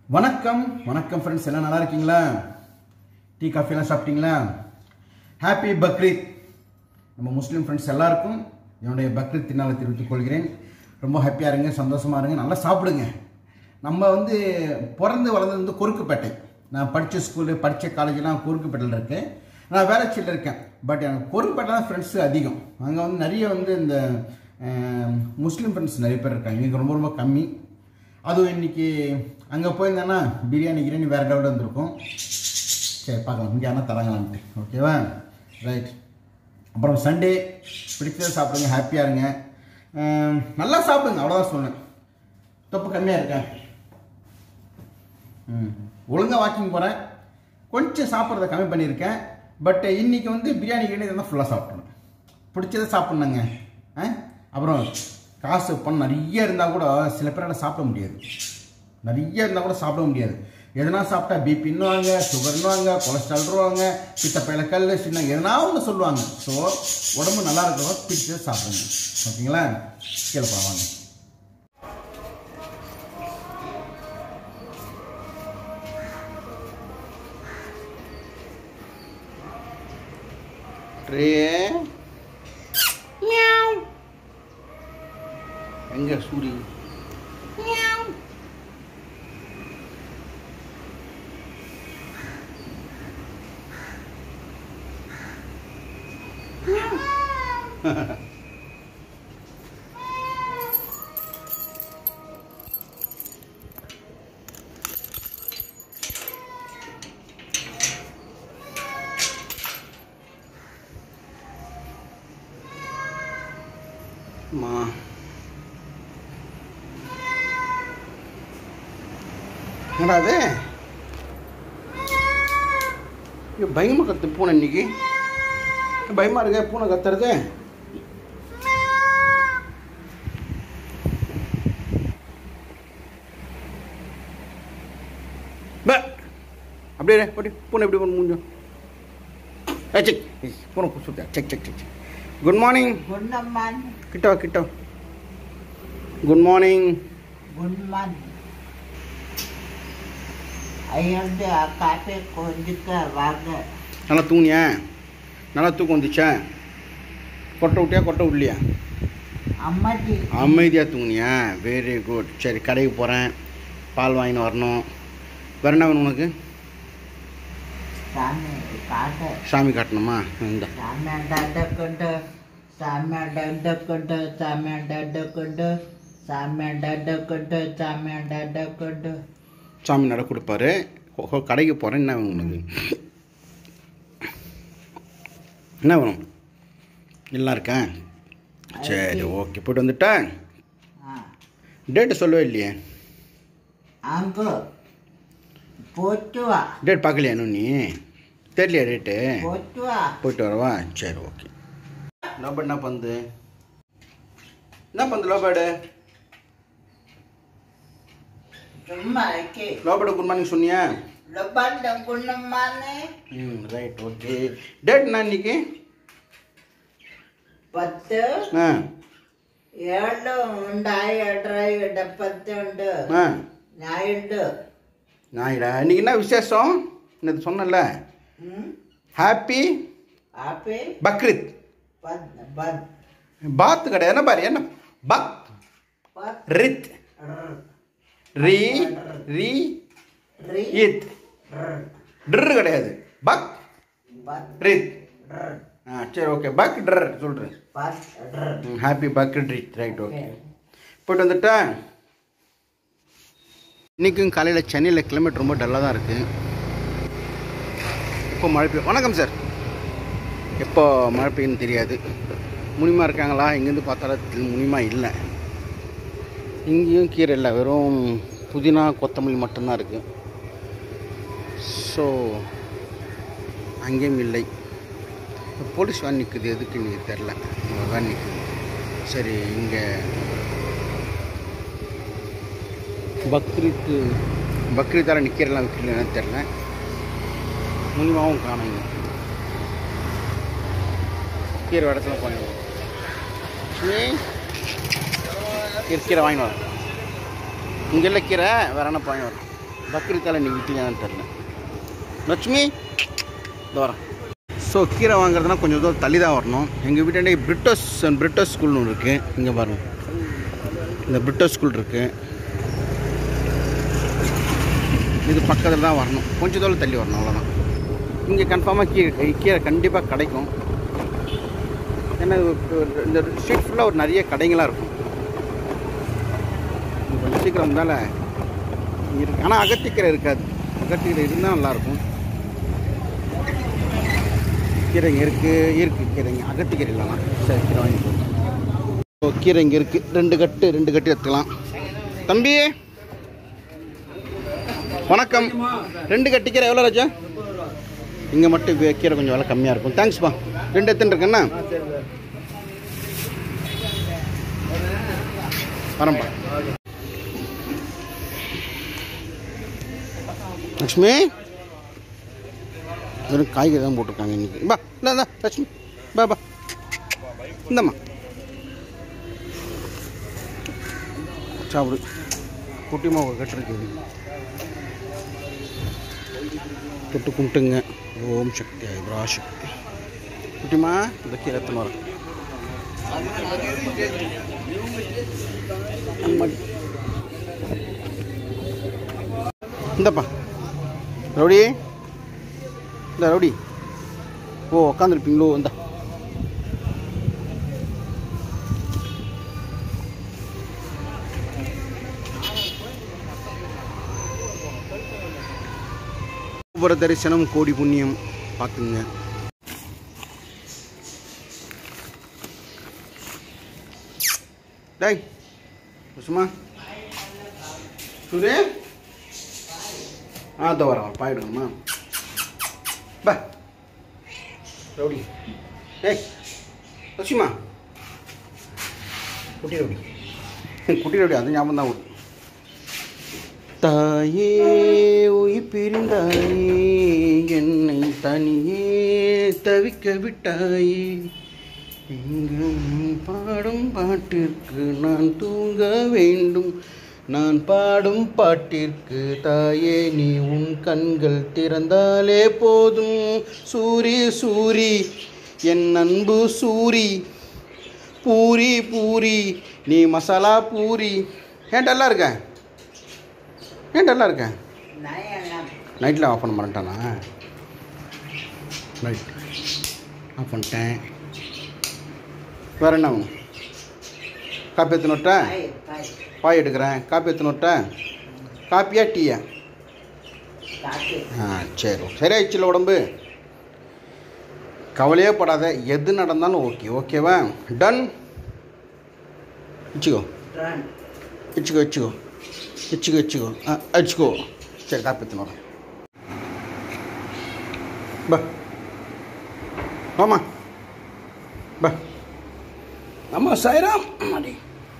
வணக்கம் வணக்கம் ஃப்ரெண்ட்ஸ் எல்லாம் நல்லா இருக்கீங்களா டீ காஃபிலாம் சாப்பிட்டீங்களா ஹாப்பி பக்ரீத் நம்ம முஸ்லீம் ஃப்ரெண்ட்ஸ் எல்லாருக்கும் என்னுடைய பக்ரீத் திருநாளை தெரிவித்துக் கொள்கிறேன் ரொம்ப ஹாப்பியாக இருங்க சந்தோஷமாக இருங்க நல்லா சாப்பிடுங்க நம்ம வந்து பிறந்து வளர்ந்தது வந்து கொருக்குப்பேட்டை நான் படித்த ஸ்கூலு படித்த காலேஜெலாம் கொருக்குப்பேட்டையில் இருக்கேன் நான் வேலைச்சியில் இருக்கேன் பட் எனக்கு கொருக்குப்பேட்டை தான் ஃப்ரெண்ட்ஸு அதிகம் அங்கே வந்து நிறைய வந்து இந்த அஹ், முஸ்லீம் ஃப்ரெண்ட்ஸ் நிறைய பேர் இருக்காங்க இங்கே ரொம்ப ரொம்ப கம்மி அதுவும் இன்னைக்கு அங்கே போயிருந்தேன்னா பிரியாணி கிரியாணி வேறு லெவலில் இருந்திருக்கும் சரி பார்க்கலாம் இங்கே ஆனால் தராங்களான்ட்டு ஓகேவா ரைட் அப்புறம் சண்டே பிடிச்சதை சாப்பிடுங்க ஹாப்பியாக இருங்க அஹ், நல்லா சாப்பிடுங்க அவ்வளோதான் சொன்னேன் தொப்பு கம்மியாக இருக்கேன் ம் ஒழுங்காக வாக்கிங் போகிறேன் கொஞ்சம் சாப்பிட்றத கம்மி பண்ணியிருக்கேன் பட் இன்னைக்கு வந்து பிரியாணி கிரியாணி இதெல்லாம் ஃபுல்லாக சாப்பிடணும் பிடிச்சதை சாப்பிட்ணுங்க ஆ அப்புறம் காசு பணம் நிறைய இருந்தால் கூட சில பேரால் சாப்பிட முடியாது நிறைய இருந்தால் கூட சாப்பிட முடியாது எதனா சாப்பிட்டா பிபின்னுவாங்க சுகர்னுவாங்க கொலஸ்ட்ரால்வாங்க பித்தப்பையில கல் சின்ன எதனா ஒன்று சொல்லுவாங்க ஸோ உடம்பு நல்லா இருக்கிறவங்க பிடிச்சதை சாப்பிடுங்க ஓகேங்களா கேள்ப்பா வாங்க ட்ரே எங்க சூரி மா என்னடா அது ஐயோ, பயமா கத்து பூனை இன்னைக்கு பயமா இருக்க பூனை கத்துறது பே. அப்படியே இரு, போடி பூனை எப்படி பண்ண முடியும் ஏ செக் பூனை சுத்தா check check check good morning Gunaman, கிட்ட வா கிட்ட good morning Gunman. Ayun dia, kape ko, hindi ka, waga. நல்லா தூங்கினியா நல்லா தூக்கம் வந்துச்சா கொட்டை விட்டியா கொட்டை விடலையா Amma di, அமைதியாக தூங்குனியா வெரி குட் சரி கடைக்கு போகிறேன் பால் வாங்கின்னு வரணும் வேற என்ன வேணும் உனக்கு sami, kata. சாமி காட்டணுமா இந்த Sami dada kundo, sami dada kundo, sami dada kundo, sami dada kundo, sami dada kundo. சாமி நட கொடுப்பாரு கொ- கொ- கடைக்கு போகிறேன் என்ன வேணும் உனக்கு என்ன வேணும் எல்லாம் இருக்கேன் சரி ஓகே போயிட்டு வந்துட்டேன் Ah, டேட்டு சொல்லவே இல்லையே anggo, potua, டேட் பார்க்கலையா இன்னும் நீ தெரியலையா டேட்டு potua. போயிட்டு வரவா சரி ஓகே லோபேட் என்ன பண்ணுது என்ன பண்ணுது லோபேடு Cuma ke, லோபேடு குட் மார்னிங் சொன்னியா leban dan gunaman eh. ம் ரைட் ஓகே டேட் என்ன இன்னைக்கு പത്ത് ஆ ഏഴ് ഉണ്ടായി എട്ടരായി എടപ്പത്തുണ്ട് ஆ ഞായുണ്ട് நாயிடா இன்னைக்கு என்ன விசேஷம் நேற்று சொன்னல ஹாப்பி ആപ്പി பக்ரீத் പത്ത് പത്ത് பாத்து கிடையாது என்ன பாரு என்ன பக் പത്ത് ரித் ரீ ரீ റി இத் ட்ரு கிடையாது பக் പത്ത് ரித் ஆ சரி ஓகே பக் ட்ர் சொல்கிறேன் പത്ത് ஹாப்பி பக்ரீத் ரித் ரைட் ஓகே போயிட்டு வந்துட்டா இன்றைக்கும் காலையில் சென்னையில் கிளைமேட் ரொம்ப டல்லாக தான் இருக்குது இப்போ மழை பெய்யும் வணக்கம் சார் எப்போ மழை பெய்யும்னு தெரியாது முனிமா இருக்காங்களா இங்கேருந்து பார்த்தாலும் முனிமா இல்லை இங்கேயும் கீரை இல்லை வெறும் புதினா கொத்தமல்லி மட்டும்தான் இருக்குது ஸோ அங்கேயும் இல்லை போலீஸ் வேன் நிற்குது எதுக்கு நீ தெரில வேன் நிற்குது சரி இங்கே பக்ரீத்து பக்ரீத்தால நிற்கிறலாம் விற்கிறேன்னு தெரில முனிமாவும் காணுங்க கீரை இடத்துல போய் கீரை கீரை வாங்கி வரேன் இங்கே இல்லை கீரை வேற என்ன வாங்கி வரேன் பக்ரீத்தால் இன்னைக்கு விட்டீங்கன்னு தெரியல லட்சுமி இந்த வரேன் ஸோ கீரை வாங்குறதுனா கொஞ்சம் தூரம் தள்ளி தான் வரணும் எங்கள் வீட்டாண்டே பிரிட்டோஸ் பிரிட்டோஸ் ஸ்கூல்னு ஒன்று இருக்குது இங்கே பாருங்க இந்த பிரிட்டோஸ் ஸ்கூல் இருக்குது இது பக்கத்தில் தான் வரணும் கொஞ்சம் தூரம் தள்ளி வரணும் அவ்வளோதான் இங்கே கன்ஃபார்மாக கீரை கீரை கண்டிப்பாக கிடைக்கும் ஏன்னா இது ஒரு- இந்த ஸ்ட்ரீட் ஃபுல்லாக ஒரு நிறைய கடைங்களாக இருக்கும் இது கொஞ்சம் சீக்கிரம் இருந்தால இருக்கு ஆனால் அகத்திக்கீரை இருக்காது அகத்திக்கீரை இருந்தால் நல்லாயிருக்கும் கீரைங்க இருக்குது இருக்கு கீரைங்க அகத்திக்கீரை இல்லைண்ணா சரி கீரை வாங்கி போங்க ஓ கீரை இங்கே இருக்குது ரெண்டு கட்டு ரெண்டு கட்டு எடுத்துக்கலாம் தம்பி வணக்கம் ரெண்டு கட்டு கீரை எவ்வளோ ராஜா இங்கே மட்டும் வே- கீரை கொஞ்சம் விலை கம்மியாக இருக்கும் தேங்க்ஸ்ப்பா ரெண்டு எத்தனை இருக்குண்ணா வரேன்ப்பா லக்ஷ்மி வெறும் காய்கறி தான் போட்டிருக்காங்க இன்னைக்கு பா இந்தா இந்தா லட்சுமி பா பா இந்தம்மா சாப்பிடு குட்டிமா ஒரு கட்டு இருக்குது தொட்டு கும்பிட்டுங்க ஓம் சக்தி ஐப்ரா சக்தி குட்டிமா இந்த கீரை எத்தனை வரும் அம்மாடி. இந்தப்பா ரவுடி இந்த ரவுடி ஓ உக்காந்துருப்பீங்களோ இந்த ஒவ்வொரு தரிசனம் கோடி புண்ணியம் பார்த்துங்க டேய் சும்மா சுரே ஆ இதோ வரேன் பாயிடுங்கம்மா பா ரவுடி டேய் லட்சுமா குட்டி ரவுடி குட்டி ரவுடி அது ஞாபகம் தான் வரும் தாயே உயிர் பிரிந்தாயே என்னை தனியே தவிக்க விட்டாயே எங்கும் பாடும் பாட்டிற்கு நான் தூங்க வேண்டும் நான் பாடும் பாட்டிற்கு தாயே நீ உன் கண்கள் திறந்தாலே போதும் சூரி சூரி என் அன்பு சூரி பூரி பூரி நீ மசாலா பூரி ஏன் டல்லா இருக்க ஏன் டல்லா இருக்க நைட்டில் ஆஃப் பண்ண மாட்டேன்ட்டானா ரைட் ஆஃப் பண்ணிட்டேன் வேறு என்ன வேணும் காப்பி எத்தனோட்டா பாய் எடுக்கிறேன் காப்பி எத்தனோட்டா காப்பியா டீயா ஆ சரி சரி ஆயிடுச்சுல உடம்பு கவலையே படாத எது நடந்தாலும் ஓகே ஓகேவா டன் வச்சுக்கோ வச்சுக்கோ வச்சுக்கோ வச்சுக்கோ வச்சுக்கோ ஆ வச்சுக்கோ சரி காப்பி எத்தனை வரேன் பா ஆமா பா ஆமா சாய்ராம் அடி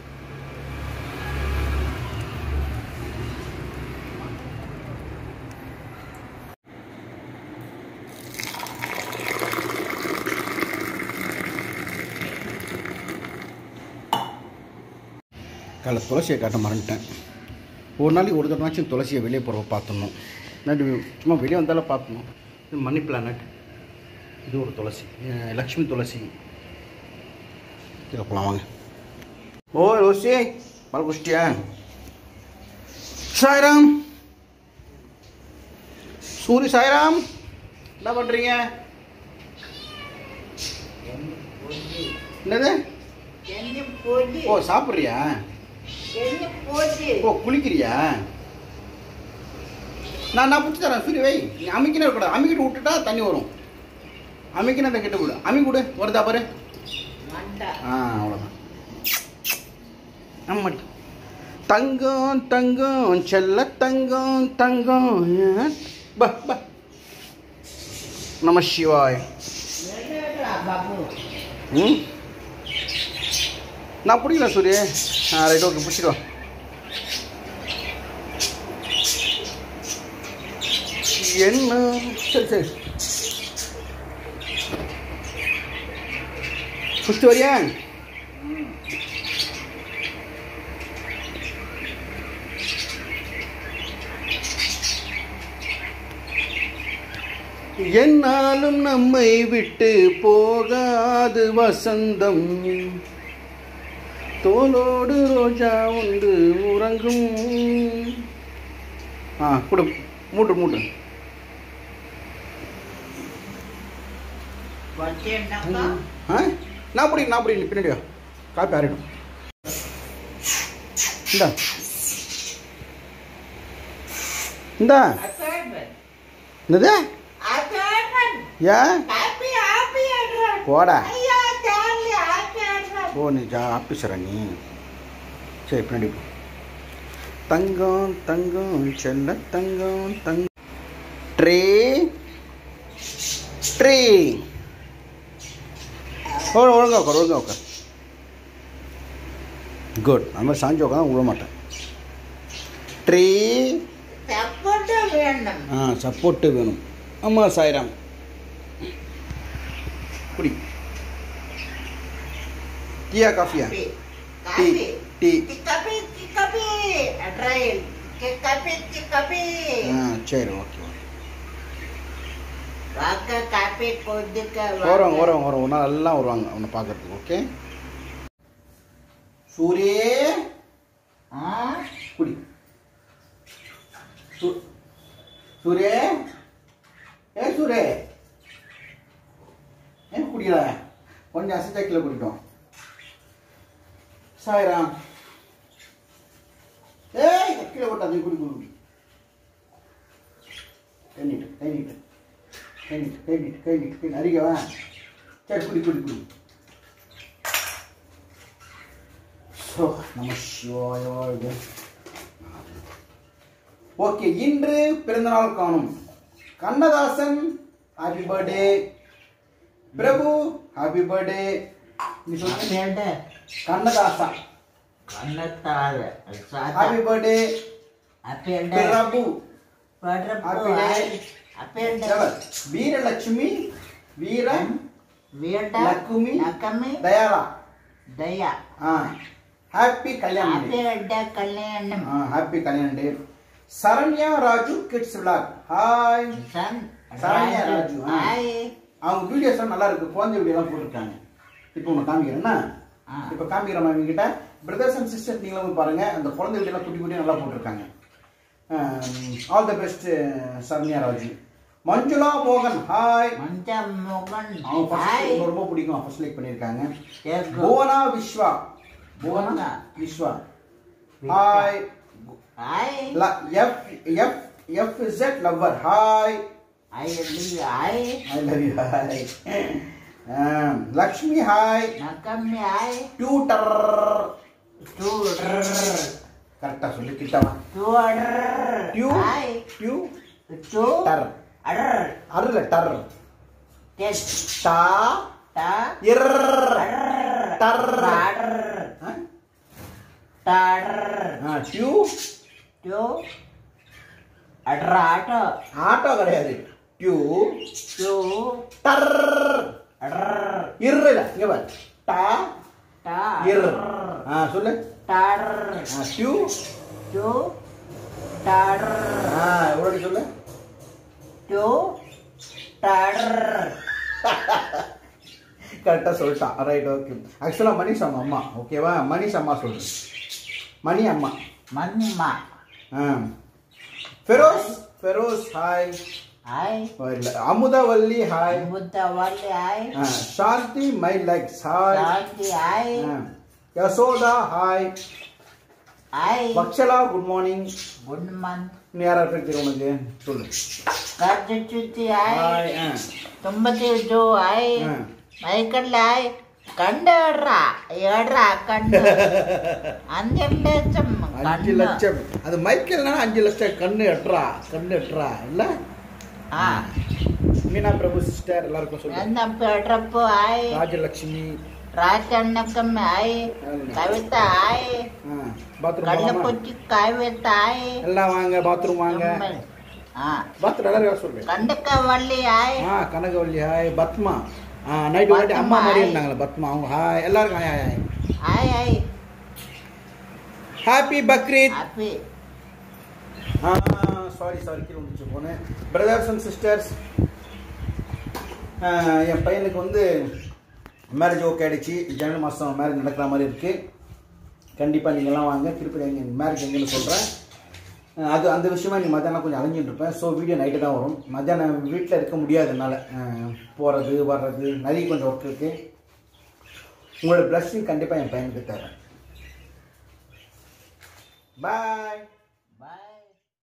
காலை துளசியை காட்ட மறந்துட்டேன் ஒரு நாளைக்கு ஒரு தடவைச்சும் துளசியை வெளியே போகிற பார்த்துடணும் நட்டு சும்மா வெளியே வந்தாலும் பார்க்கணும் இது மணி பிளானட் இது ஒரு துளசி அஹ் லக்ஷ்மி துளசி கீழே போகலாம் வாங்க ஓ ரோசி பால் குஷ்டியா சாய்ராம் சூரி சாய்ராம் என்ன பண்ணுறீங்க என்னது ஓ சாப்பிட்றியா ஓ குளிக்கிறியா நான் நான் பிடிச்சி தரேன் சூரிய வை நீ அமைக்கினே இருக்கக்கூடாது அமைக்கிட்டு விட்டுட்டா தண்ணி வரும் அமைக்கினா அந்த கிட்ட விடு அமி கொடு வருதா பாரு ஆ அவ்வளோதான் ஆமாடி தங்கம் தங்கம் செல்ல தங்கம் தங்கம் ஏன்? பா பா நம சிவாய் ம் நான் பிடிக்கல சூரிய ஆ ரைட் ஓகே பிடிச்சிட்டு வா என்ன சரி சரி பிடிச்சிட்டு வரியா என்னாலும் நம்மை விட்டு போகாது வசந்தம் தோலோடு ரோஜா உண்டு உறங்கும் ஆ கொடு மூட்டு மூட்டு வச்சேன்னாக்கா ஆ நான் பிடி நான் பிடி பின்னாடி வா. காப்பி ஆறிடும் இந்தா இந்தா அப்பாயின்மெண்ட் என்னது அப்பாயின்மெண்ட் ஏன் ஹாப்பி ஹாப்பி அட்ரஸ் போடா ஐயா சார்லி ஹாப்பி அட்ரஸ் ஓ நீ ஜா ஆஃபீஸரா நீ சரி பின்னாடி போ தங்கம் தங்கம் செல்ல தங்கம் தங்கம் ட்ரே ட்ரே ஒழுங்கா ஒழுங்கா உட்கார் ஒழுங்கா உட்கார் குட் அந்த மாதிரி சாஞ்சி உட்காந்து விட மாட்டேன் ட்ரீ சப்போர்ட் வேண்டும் ஆ சப்போர்ட்டு வேணும் ஆமாம் சாய்ராம் குடி டீயா காஃபியா காபி டீ காபி காபி அட்ரைல் காபி காபி ஆ சரி ஓகே ஓகே வாக்க காபி கொதுக்க வருவாங்க வருவாங்க வருவாங்க ஒரு நாள் எல்லாம் வருவாங்க அவனை பார்க்கறதுக்கு ஓகே சூரிய ஆ குடி சு- சூரிய ஏ சூரிய ஏன் குடிக்கல கொஞ்சம் அசைச்சா கீழே குடிட்டோம் சாய்ராம் ஏய் கீழே போட்டாது குடி குடி குடி கை நீட்டு கை நீட்டு கை நீட்டு கை நீட்டு கை நீட்டு கை அறிக்கவா சரி குடி குடி குடி ஸோ நம்ம சிவாய ஓகே இன்று பிறந்தநாள் காணும் Kannadasan happy birthday Prabhu happy birthday நீ சொல்லு அப்பேண்ட கண்ணதாசா கண்ணத்தால சாதா ஹாப்பி பர்த்டே அப்பேண்ட பிரபு படப்பு Happy day. அப்பேண்ட எவர்? வீரலட்சுமி வீரம் வீட லக்குமி லக்கமி தயாளா தயா ஆ ஹாப்பி கல்யாணம் டே அப்பேண்ட கல்யாணம் ஆ ஹாப்பி கல்யாணம் day Saranya Raju kids vlog hi சன் சரண்யா ராஜு, ஆ. ஹாய் அவங்க வீடியோஸ்லாம் நல்லா இருக்கு குழந்தை வீடியோலாம் போட்டிருக்காங்க இப்போ உனக்கு காமிக்கிறேன்னா ஆ. இப்போ காமிக்கிறோம் அவங்க கிட்ட பிரதர்ஸ் அண்ட் சிஸ்டர் நீங்களும் போய் பாருங்க அந்த குழந்தை வீடியோலாம் குட்டி குட்டி நல்லா போட்டிருக்காங்க all the best Saranya Raju Manjula மோகன் ஹாய் மஞ்ச மோகன் அவங்க ஹாய் ஃபர்ஸ்ட் ரொம்ப பிடிக்கும் ஃபர்ஸ்ட் லைக் பண்ணியிருக்காங்க தேர்கோ Bhuvana Viswa Bhuvana Bhuvana. Viswa hi hi F F F Z lover hi I love hi I love you hi Lakshmi hi நக்கம்மி ஹாய் டியூட்டர் டூ கரெக்டா சொல்லி கிட்டவா டூ டியூ ஹாய் டியூ டூ டர் அடர் அருல டர் டெஸ் டா டா இர் டர் டாடர் ஆ? டாடர் ஆ, டியூ டூ அடர் ஆட்டோ ஆட்டோ கிடையாது டியூ டூ டர் அடர் இர் இல்ல இங்க பாரு டா டா இர் ஆ சொல்லு டாடர் ஆ, டியூ டூ டாடர் ஆ எவ்வளோ சொல்லு டூ டாடர் கரெக்டாக சொல்லிட்டான் ரைட் ஓகே ஆக்சுவலாக மணிஷ் அவங்க அம்மா ஓகேவா மணிஷ் அம்மா சொல்லு மணி அம்மா மன்னிமா ஆ ஃபெரோஸ் ஃபெரோஸ் ஹாய் ஹாய் இல்ல அமுதவல்லி ஹாய் முத்தவல்லி ஹாய் ஆ, Shanthi my likes hi Shanthi hi ஆ, யசோதா ஹாய் ஹாய் பக்ஷலா குட் மார்னிங் குட் மந்த் நீ யாரா இருக்கு தெரியும் உனக்கு சொல்லு கஜ சுத்தி ஹாய் ஹாய் ஆ ತುಂಬತಿ ಜೋ ಹಾಯ್ ஆ. ಮೈಕಡ್ಲ ಹಾಯ್ ಕಂಡ ಹೇಳ್ರಾ ಹೇಳ್ರಾ ಕಂಡು ಅಂದೆಂ ಲட்சம் அஞ்சு லட்சம் அது மைக்கேல்னா அஞ்சு லட்சம் கண்ணு எட்ரா கண்ணு எட்ரா இல்ல ஆ மீனா பிரபு சிஸ்டர் எல்லாருக்கும் சொல்லு ನನ್ನ ಪೆಡ್ರಪ್ಪು ಹಾಯ್ ராஜலட்சுமி ರಾಜಣ್ಣಕ್ಕಮ್ಮ ಹಾಯ್ ಕವಿತಾ ಹಾಯ್ பாத்ரூம் ಕಳ್ಳ போலாமா ಪುಚ್ಚಿ ಕವಿತಾ ಹಾಯ್ எல்லாம் வாங்க பாத்ரூம் வாங்க ஆ பாத்ரூம் எல்லாரும் சொல்லு கண்டக்கவள்ளி ஹாய் ஆ கனகவல்லி ஹாய் பத்மா ஆ நைட்டு வாட்டி பத்மா, அம்மா மாதிரி hi. இருந்தாங்களே பத்மா அவங்க ஹாய் எல்லாருக்கும் hi hi hi hi happy Bakrid happy sorry sorry கீழே வந்துச்சு போனேன் பிரதர்ஸ் அண்ட் சிஸ்டர்ஸ் ஆஹ் என் பையனுக்கு வந்து மேரேஜ் ஓகே ஆகிடுச்சு ஜனவரி மாதம் மேரேஜ் நடக்கிற மாதிரி இருக்குது கண்டிப்பாக நீங்கள்லாம் வாங்க திருப்பதி எங்கே மேரேஜ் எங்கேன்னு சொல்கிறேன் அது அந்த விஷயமா நீ மத்தியானம் கொஞ்சம் அலைஞ்சிட்டு இருப்பேன் ஸோ வீடியோ நைட்டு தான் வரும் மத்தியானம் வீட்டில் இருக்க முடியாது என்னால் போகிறது வர்றது நிறைய கொஞ்சம் ஒர்க் இருக்குது உங்களோட பிளஸ்ஸிங் கண்டிப்பாக என் பையனுக்கு தேவை பாய்